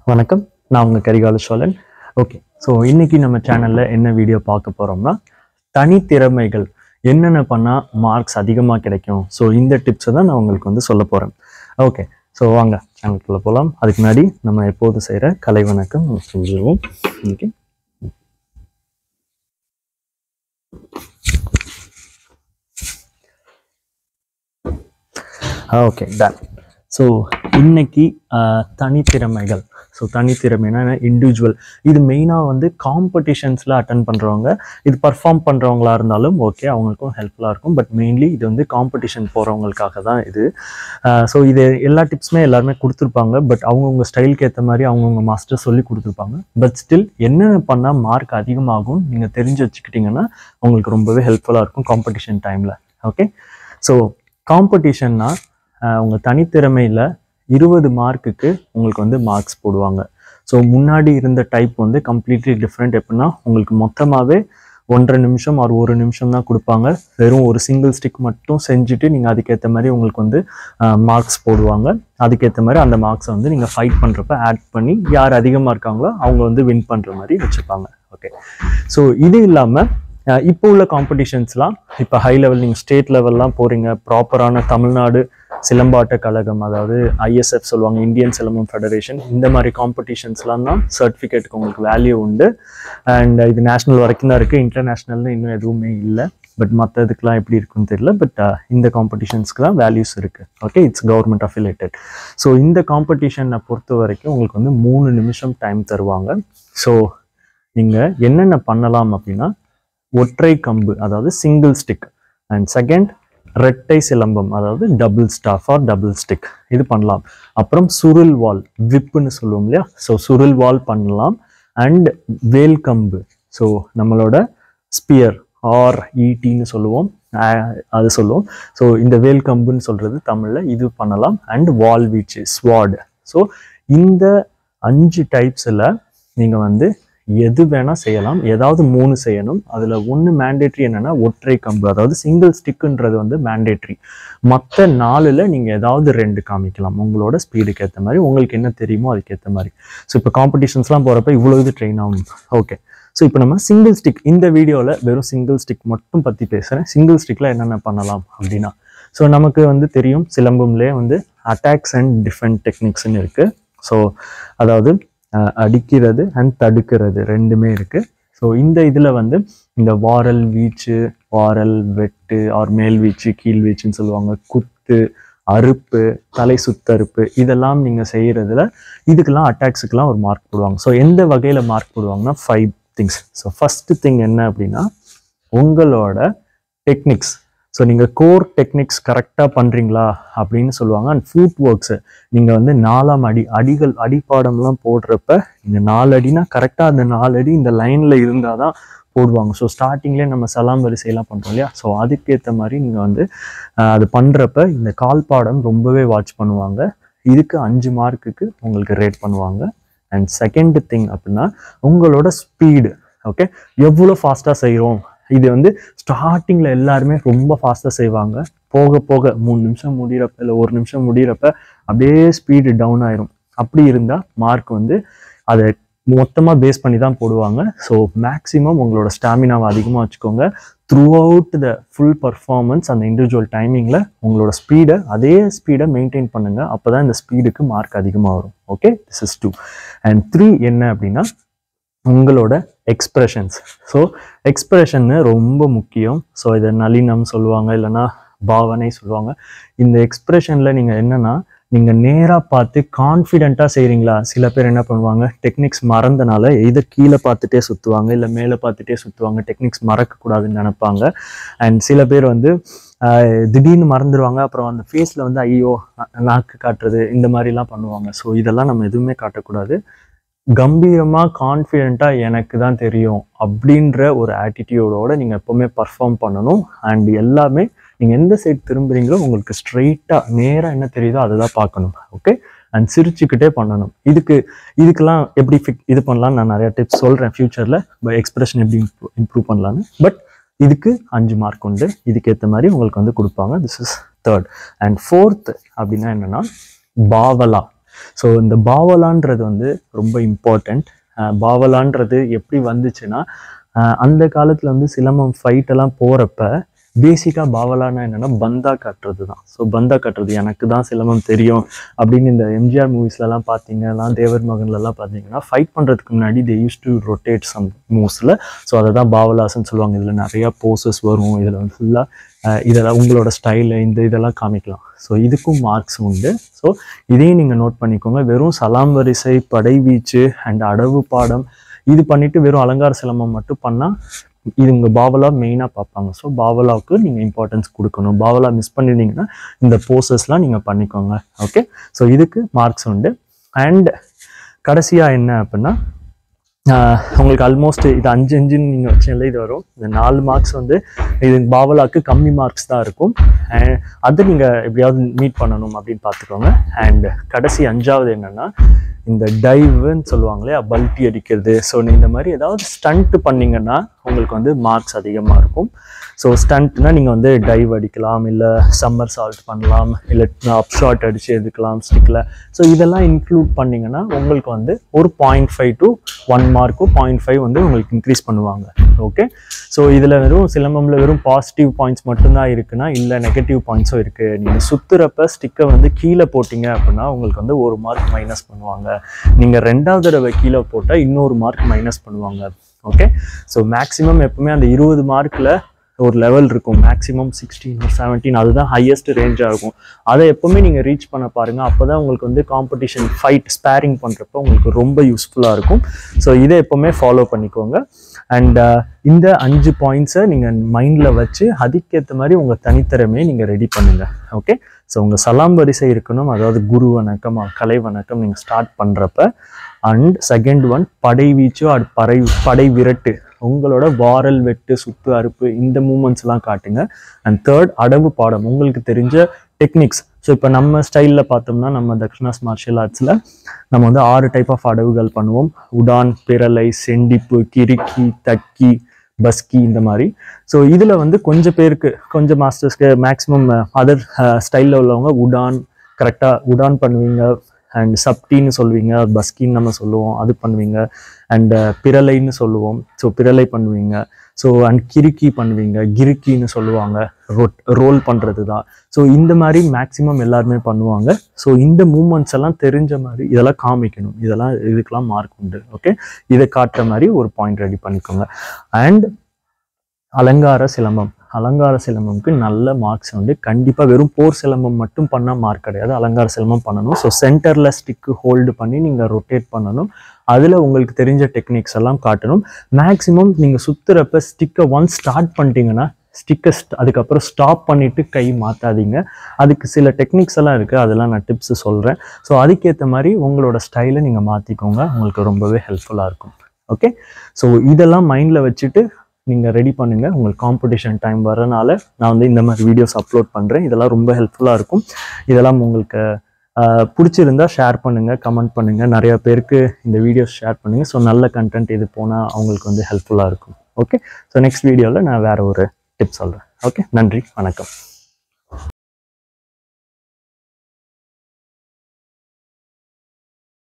வணக்கம் நான் உங்கள் கரிகால சோழன் ஓகே ஸோ இன்னைக்கு நம்ம சேனலில் என்ன வீடியோ பார்க்க போகிறோம்னா தனித்திறமைகள் என்னென்ன பண்ணால் மார்க்ஸ் அதிகமாக கிடைக்கும் ஸோ இந்த டிப்ஸை தான் நான் உங்களுக்கு வந்து சொல்ல போகிறேன் ஓகே ஸோ வாங்க சேனலுக்குள்ளே போகலாம் அதுக்கு முன்னாடி நம்ம எப்போது செய்கிற கலை வணக்கம் நம்ம செஞ்சுருவோம் ஓகே ஓகே டன் ஸோ இன்னைக்கு ஆஹ், தனித்திறமைகள் ஸோ தனித்திறமைனா இண்டிவிஜுவல் இது மெயினாக வந்து காம்படிஷன்ஸில் அட்டன் பண்ணுறவங்க இது பர்ஃபார்ம் பண்ணுறவங்களா இருந்தாலும் ஓகே அவங்களுக்கும் ஹெல்ப்ஃபுல்லாக இருக்கும் பட் மெயின்லி இது வந்து காம்படிஷன் போகிறவங்களுக்காக தான் இது ஸோ இது எல்லா டிப்ஸுமே எல்லாருமே கொடுத்துருப்பாங்க பட் அவங்கவுங்க ஸ்டைலுக்கு ஏற்ற மாதிரி அவங்கவுங்க மாஸ்டர் சொல்லி கொடுத்துருப்பாங்க பட் ஸ்டில் என்னென்ன பண்ணால் மார்க் அதிகமாகும் நீங்கள் தெரிஞ்சு வச்சுக்கிட்டிங்கன்னா உங்களுக்கு ரொம்பவே ஹெல்ப்ஃபுல்லாக இருக்கும் காம்படிஷன் டைமில் ஓகே ஸோ காம்படிஷன்னா உங்கள் தனித்திறமையில் இருபது மார்க்குக்கு உங்களுக்கு வந்து மார்க்ஸ் போடுவாங்க ஸோ முன்னாடி இருந்த டைப் வந்து கம்ப்ளீட்லி டிஃப்ரெண்ட் எப்படின்னா உங்களுக்கு மொத்தமாகவே ஒன்றரை நிமிஷம் ஒரு ஒரு நிமிஷம் தான் கொடுப்பாங்க வெறும் ஒரு சிங்கிள் ஸ்டிக் மட்டும் செஞ்சுட்டு நீங்கள் அதுக்கேற்ற மாதிரி உங்களுக்கு வந்து மார்க்ஸ் போடுவாங்க அதுக்கேற்ற மாதிரி அந்த மார்க்ஸை வந்து நீங்கள் ஃபைட் பண்ணுறப்ப ஆட் பண்ணி யார் அதிகமாக இருக்காங்களோ அவங்க வந்து வின் பண்ணுற மாதிரி வச்சுப்பாங்க ஓகே ஸோ இது இல்லாமல் இப்போ உள்ள காம்படிஷன்ஸ்லாம் இப்போ ஹை லெவல் நீங்கள் ஸ்டேட் லெவல்லாம் போகிறீங்க ப்ராப்பரான தமிழ்நாடு சிலம்பாட்ட கழகம் அதாவது ஐஎஸ்எஃப் சொல்லுவாங்க இந்தியன் சிலம்பம் ஃபெடரேஷன் இந்த மாதிரி காம்படிஷன்ஸ்லாம் தான் சர்டிஃபிகேட்டுக்கு உங்களுக்கு வேல்யூ உண்டு அண்ட் இது நேஷனல் வரைக்கும் தான் இருக்குது இன்டர்நேஷ்னல்னு இன்னும் எதுவுமே இல்லை பட் மற்ற இதுக்கெலாம் எப்படி இருக்குன்னு தெரியல பட் இந்த காம்படிஷன்ஸ்க்கு தான் வேல்யூஸ் இருக்குது okay it's government affiliated so இந்த காம்படிஷனை பொறுத்த வரைக்கும் உங்களுக்கு வந்து மூணு நிமிஷம் டைம் தருவாங்க ஸோ நீங்கள் என்னென்ன பண்ணலாம் அப்படின்னா ஒற்றை கம்பு அதாவது சிங்கிள் ஸ்டிக் அண்ட் செகண்ட் ரெட்டை சிலம்பம் அதாவது double staff or double stick இது பண்ணலாம் அப்புறம் சுருள் வால் விப்புன்னு சொல்லுவோம் இல்லையா ஸோ சுருள் வால் பண்ணலாம் அண்ட் வேல் கம்பு ஸோ நம்மளோட ஸ்பியர் ஆர் ஈட்டின்னு சொல்லுவோம் ஆஹ் அது சொல்லுவோம் ஸோ இந்த வேல் கம்புன்னு சொல்றது தமிழில் இது பண்ணலாம் அண்ட் வால் வீச்சு ஸ்வாட் ஸோ இந்த அஞ்சு டைப்ஸில் நீங்கள் வந்து எது வேணால் செய்யலாம் ஏதாவது மூணு செய்யணும் அதில் ஒன்று மேண்டேட்ரி என்னென்னா ஒற்றை கம்பு அதாவது சிங்கிள் ஸ்டிக்குன்றது வந்து மேண்டேட்ரி மற்ற நாலில் நீங்கள் ஏதாவது ரெண்டு காமிக்கலாம் உங்களோட ஸ்பீடுக்கு ஏற்ற மாதிரி உங்களுக்கு என்ன தெரியுமோ அதுக்கேற்ற மாதிரி ஸோ இப்போ காம்படிஷன்ஸ்லாம் போகிறப்ப இவ்வளோ இது ட்ரெயின் ஆகும் ஓகே ஸோ இப்போ நம்ம சிங்கிள் ஸ்டிக் இந்த வீடியோவில் வெறும் சிங்கிள் ஸ்டிக் மட்டும் பற்றி பேசுகிறேன் சிங்கிள் ஸ்டிக்கில் என்னென்ன பண்ணலாம் அப்படின்னா ஸோ நமக்கு வந்து தெரியும் சிலம்பம்லேயே வந்து அட்டாக்ஸ் அண்ட் டிஃபெண்ட் டெக்னிக்ஸ்னு இருக்குது ஸோ அதாவது அஹ், அடிக்கிறது அண்ட் தடுக்கிறது ரெண்டுமே இருக்குது ஸோ இந்த இதில் வந்து இந்த வாரல் வீச்சு வாரல் வெட்டு ஆர் மேல் வீச்சு கீழ் வீச்சுன்னு சொல்லுவாங்க குத்து அறுப்பு தலை சுத்தறுப்பு இதெல்லாம் நீங்கள் செய்கிறதுல இதுக்கெல்லாம் அட்டாக்ஸுக்கெல்லாம் ஒரு மார்க் போடுவாங்க ஸோ எந்த வகையில் மார்க் போடுவாங்கன்னா five things so first thing என்ன அப்படின்னா உங்களோட டெக்னிக்ஸ் ஸோ நீங்கள் கோர் டெக்னிக்ஸ் கரெக்டாக பண்ணுறீங்களா அப்படின்னு சொல்லுவாங்க அண்ட் ஃபுட் ஒர்க்ஸு நீங்கள் வந்து நாலாம் அடி அடிகள் அடிப்பாடம்லாம் போடுறப்ப நீங்கள் நாலு அடினா கரெக்டாக அந்த நாலு அடி இந்த லைனில் இருந்தால் தான் போடுவாங்க ஸோ ஸ்டார்டிங்லேயே நம்ம சலாம் வரிசையெல்லாம் பண்ணுறோம் இல்லையா ஸோ அதுக்கேற்ற மாதிரி நீங்கள் வந்து ஆஹ், அது பண்ணுறப்ப இந்த கால் பாடம் ரொம்பவே வாட்ச் பண்ணுவாங்க இதுக்கு அஞ்சு மார்க்குக்கு உங்களுக்கு ரேட் பண்ணுவாங்க அண்ட் செகண்ட் திங் அப்படின்னா உங்களோட ஸ்பீடு ஓகே எவ்வளோ ஃபாஸ்ட்டாக செய்கிறோம் இது வந்து ஸ்டார்டிங்கில் எல்லாருமே ரொம்ப ஃபாஸ்ட்டாக செய்வாங்க போக போக மூணு நிமிஷம் முடியிறப்ப இல்லை ஒரு நிமிஷம் முடியிறப்ப அப்படியே ஸ்பீடு டவுன் ஆயிரும் அப்படி இருந்தால் மார்க் வந்து அதை மொத்தமாக பேஸ் பண்ணி தான் போடுவாங்க ஸோ மேக்ஸிமம் உங்களோட ஸ்டாமினாவை அதிகமாக வச்சுக்கோங்க throughout the full performance அந்த இண்டிவிஜுவல் டைமிங்கில் உங்களோட ஸ்பீடை அதே ஸ்பீடை மெயின்டைன் பண்ணுங்கள் அப்போ தான் இந்த ஸ்பீடுக்கு மார்க் அதிகமாக வரும் okay this is two and three என்ன அப்படின்னா உங்களோட எக்ஸ்பிரஷன்ஸ் ஸோ எக்ஸ்பிரஷன்னு ரொம்ப முக்கியம் ஸோ இதை நளினம் சொல்லுவாங்க இல்லைன்னா பாவனை சொல்லுவாங்க இந்த எக்ஸ்பிரஷனில் நீங்கள் என்னன்னா நீங்கள் நேராக பார்த்து கான்ஃபிடென்ட்டாக செய்கிறீங்களா சில பேர் என்ன பண்ணுவாங்க டெக்னிக்ஸ் மறந்தனால இதை கீழே பார்த்துட்டே சுற்றுவாங்க இல்லை மேலே பார்த்துட்டே சுற்றுவாங்க டெக்னிக்ஸ் மறக்கக்கூடாதுன்னு நினைப்பாங்க அண்ட் சில பேர் வந்து ஆஹ், திடீர்னு மறந்துடுவாங்க அப்புறம் அந்த ஃபேஸில் வந்து ஐயோ நா- நாக்கு காட்டுறது இந்த மாதிரிலாம் பண்ணுவாங்க ஸோ இதெல்லாம் நம்ம எதுவுமே காட்டக்கூடாது கம்பீரமாக கான்ஃபிடென்ட்டாக எனக்கு தான் தெரியும் அப்படின்ற ஒரு ஆட்டிடியூடோட நீங்கள் எப்போவுமே பர்ஃபார்ம் பண்ணணும் அண்ட் எல்லாமே நீங்கள் எந்த சைடு திரும்புறீங்களோ உங்களுக்கு ஸ்ட்ரெயிட்டாக நேராக என்ன தெரியுதோ அதை தான் பார்க்கணும் ஓகே அண்ட் சிரிச்சுக்கிட்டே பண்ணணும் இதுக்கு இதுக்கெல்லாம் எப்படி ஃபிக் இது பண்ணலாம்னு நான் நிறைய டிப்ஸ் சொல்கிறேன் ஃப்யூச்சரில் எக்ஸ்பிரஷன் எப்படி இம்ப்ரூவ் பண்ணலான்னு பட் இதுக்கு அஞ்சு மார்க் உண்டு இதுக்கேற்ற மாதிரி உங்களுக்கு வந்து கொடுப்பாங்க this is third and fourth அப்படின்னா என்னன்னா பாவலா ஸோ இந்த பாவலான்றது வந்து ரொம்ப இம்பார்ட்டண்ட் பாவலான்றது எப்படி வந்துச்சுன்னா அஹ் அந்த காலத்தில் வந்து சிலம்பம் ஃபைட் எல்லாம் போகிறப்ப பேசிக்காக பாவலானா என்னன்னா பந்தா கட்டுறது தான் ஸோ பந்தா கட்டுறது எனக்கு தான் சிலம்பம் தெரியும் அப்படின்னு இந்த எம்ஜிஆர் மூவிஸ்லலாம் பார்த்தீங்கன்னா தேவர் மகன்லலாம் பார்த்தீங்கன்னா ஃபைட் பண்ணுறதுக்கு முன்னாடி they use to rotate some மூவ்ஸில் ஸோ அதை தான் பாவலாசன்னு சொல்லுவாங்க இதில் நிறையா போசஸ் வரும் இதில் வந்து ஃபுல்லாக இதெல்லாம் உங்களோட ஸ்டைலு இந்த இதெல்லாம் காமிக்கலாம் ஸோ இதுக்கும் மார்க்ஸ் உண்டு ஸோ இதையும் நீங்கள் நோட் பண்ணிக்கோங்க வெறும் சலாம் வரிசை படைவீச்சு அண்ட் அடவு பாடம் இது பண்ணிட்டு வெறும் அலங்கார சிலம்பம் மட்டும் பண்ணால் இது உங்கள் பாவலா மெயினாக பார்ப்பாங்க ஸோ பாவலாவுக்கு நீங்கள் இம்பார்ட்டன்ஸ் கொடுக்கணும் பாவலா மிஸ் பண்ணிருந்தீங்கன்னா இந்த போசஸ்லாம் நீங்கள் பண்ணிக்கோங்க ஓகே ஸோ இதுக்கு மார்க்ஸ் உண்டு அண்ட் கடைசியாக என்ன அப்படின்னா ஆஹ் உங்களுக்கு ஆல்மோஸ்ட் இது அஞ்சு அஞ்சுன்னு நீங்கள் வச்சீங்களே இது வரும் இந்த நாலு மார்க்ஸ் வந்து இது பாவலாக்கு கம்மி மார்க்ஸ் தான் இருக்கும் அண்ட் அதை நீங்கள் எப்படியாவது மீட் பண்ணணும் அப்படின்னு பார்த்துக்கோங்க அண்ட் கடைசி அஞ்சாவது என்னன்னா இந்த டைவ்னு சொல்லுவாங்களே பல்ட்டி அடிக்கிறது ஸோ இந்த மாதிரி ஏதாவது ஸ்டண்ட் பண்ணீங்கன்னா உங்களுக்கு வந்து மார்க்ஸ் அதிகமாக இருக்கும் ஸோ ஸ்டண்ட்னா நீங்கள் வந்து டைவ் அடிக்கலாம் இல்லை சம்மர் சால்ட் பண்ணலாம் இல்லை அப் ஷாட் அடித்து எடுக்கலாம் ஸ்டிக்கில் ஸோ இதெல்லாம் இன்க்ளூட் பண்ணிங்கன்னா உங்களுக்கு வந்து ஒரு பாயிண்ட் ஃபைவ் டு ஒன் மார்க்கும் பாயிண்ட் ஃபைவ் வந்து உங்களுக்கு இன்க்ரீஸ் பண்ணுவாங்க ஓகே ஸோ இதில் வெறும் சிலம்பமில் வெறும் பாசிட்டிவ் பாயிண்ட்ஸ் மட்டும்தான் இருக்குன்னா இல்லை நெகட்டிவ் பாயிண்ட்ஸும் இருக்குது நீங்கள் சுற்றுறப்ப ஸ்டிக்கை வந்து கீழே போட்டிங்க அப்படின்னா உங்களுக்கு வந்து ஒரு மார்க் மைனஸ் பண்ணுவாங்க நீங்கள் ரெண்டாவது தடவை கீழே போட்டால் இன்னொரு மார்க் மைனஸ் பண்ணுவாங்க ஓகே ஸோ மேக்ஸிமம் எப்பவுமே அந்த இருபது மார்க்கில் ஒரு லெவல் இருக்கும் மேக்ஸிமம் சிக்ஸ்டீன் செவன்டீன் அதுதான் ஹையஸ்ட் ரேஞ்சாக இருக்கும் அதை எப்பவுமே நீங்கள் ரீச் பண்ண பாருங்கள் அப்போ தான் உங்களுக்கு வந்து காம்படிஷன் ஃபைட் ஸ்பேரிங் பண்ணுறப்போ உங்களுக்கு ரொம்ப யூஸ்ஃபுல்லாக இருக்கும் ஸோ இதை எப்பவுமே ஃபாலோ பண்ணிக்கோங்க அண்ட் இந்த அஞ்சு பாயிண்ட்ஸை நீங்கள் மைண்டில் வச்சு அதுக்கேற்ற மாதிரி உங்கள் தனித்திறமையை நீங்கள் ரெடி பண்ணுங்கள் ஓகே ஸோ உங்கள் சலாம் வரிசை இருக்கணும் அதாவது குரு வணக்கம் அஹ் கலை வணக்கம் நீங்கள் ஸ்டார்ட் பண்ணுறப்ப அண்ட் செகண்ட் ஒன் படை வீச்சு அது படை படை விரட்டு உங்களோட வாரல் வெட்டு சுத்து அறுப்பு இந்த மூமெண்ட்ஸ்லாம் காட்டுங்க அண்ட் தேர்ட் அடவு பாடம் உங்களுக்கு தெரிஞ்ச டெக்னிக்ஸ் ஸோ இப்போ நம்ம ஸ்டைலில் பார்த்தோம்னா நம்ம தக்ஷணாஸ் மார்ஷியல் ஆர்ட்ஸில் நம்ம வந்து ஆறு டைப் ஆஃப் அடவுகள் பண்ணுவோம் உடான் பிரலை செண்டிப்பு கிறுக்கி தக்கி பஸ்கி இந்த மாதிரி ஸோ இதில் வந்து கொஞ்சம் பேருக்கு கொஞ்சம் மாஸ்டர்ஸ்க்கு மேக்ஸிமம் அதர் ஸ்டைலில் உள்ளவங்க உடான் கரெக்டாக உடான் பண்ணுவீங்க அண்ட் சப்டின்னு சொல்லுவீங்க பஸ்கின்னு நம்ம சொல்லுவோம் அது பண்ணுவீங்க அண்ட் பிரலைன்னு சொல்லுவோம் ஸோ பிரலை பண்ணுவீங்க ஸோ அண்ட் கிறுக்கி பண்ணுவீங்க கிறுக்கின்னு சொல்லுவாங்க ரொட் ரோல் பண்ணுறது தான் ஸோ இந்த மாதிரி மேக்ஸிமம் எல்லாருமே பண்ணுவாங்க ஸோ இந்த மூமெண்ட்ஸ் எல்லாம் தெரிஞ்ச மாதிரி இதெல்லாம் காமிக்கணும் இதெல்லாம் இதுக்கெல்லாம் மார்க் உண்டு ஓகே இதை காட்டுற மாதிரி ஒரு பாயிண்ட் ரெடி பண்ணிக்கோங்க அண்ட் அலங்கார சிலம்பம் அலங்கார சிலம்பம்க்கு நல்ல மார்க்ஸ் வந்து கண்டிப்பாக வெறும் போர் சிலம்பம் மட்டும் பண்ணால் மார்க் கிடையாது அலங்கார சிலம்பம் பண்ணணும் ஸோ சென்டரில் ஸ்டிக்கு ஹோல்டு பண்ணி நீங்கள் ரொட்டேட் பண்ணணும் அதில் உங்களுக்கு தெரிஞ்ச டெக்னிக்ஸ் எல்லாம் காட்டணும் மேக்ஸிமம் நீங்கள் சுற்றுறப்ப ஸ்டிக்கை ஒன்ஸ் ஸ்டார்ட் பண்ணிட்டீங்கன்னா ஸ்டிக்கை அதுக்கப்புறம் ஸ்டாப் பண்ணிவிட்டு கை மாற்றாதீங்க அதுக்கு சில டெக்னிக்ஸ் எல்லாம் இருக்குது அதெல்லாம் நான் டிப்ஸ் சொல்கிறேன் ஸோ அதுக்கேற்ற மாதிரி உங்களோட ஸ்டைலை நீங்கள் மாற்றிக்கோங்க உங்களுக்கு ரொம்பவே ஹெல்ப்ஃபுல்லாக இருக்கும் ஓகே ஸோ இதெல்லாம் மைண்டில் வச்சுட்டு நீங்கள் ரெடி பண்ணுங்கள் உங்களுக்கு காம்படிஷன் டைம் வரனால நான் வந்து இந்த மாதிரி வீடியோஸ் அப்லோட் பண்ணுறேன் இதெல்லாம் ரொம்ப ஹெல்ப்ஃபுல்லாக இருக்கும் இதெல்லாம் உங்களுக்கு ஆஹ், பிடிச்சிருந்தா ஷேர் பண்ணுங்கள் கமெண்ட் பண்ணுங்கள் நிறைய பேருக்கு இந்த வீடியோஸ் ஷேர் பண்ணுங்கள் ஸோ நல்ல கண்டென்ட் இது போனால் அவங்களுக்கு வந்து ஹெல்ப்ஃபுல்லாக இருக்கும் ஓகே ஸோ நெக்ஸ்ட் வீடியோவில் நான் வேறு ஒரு டிப் சொல்கிறேன் ஓகே நன்றி வணக்கம்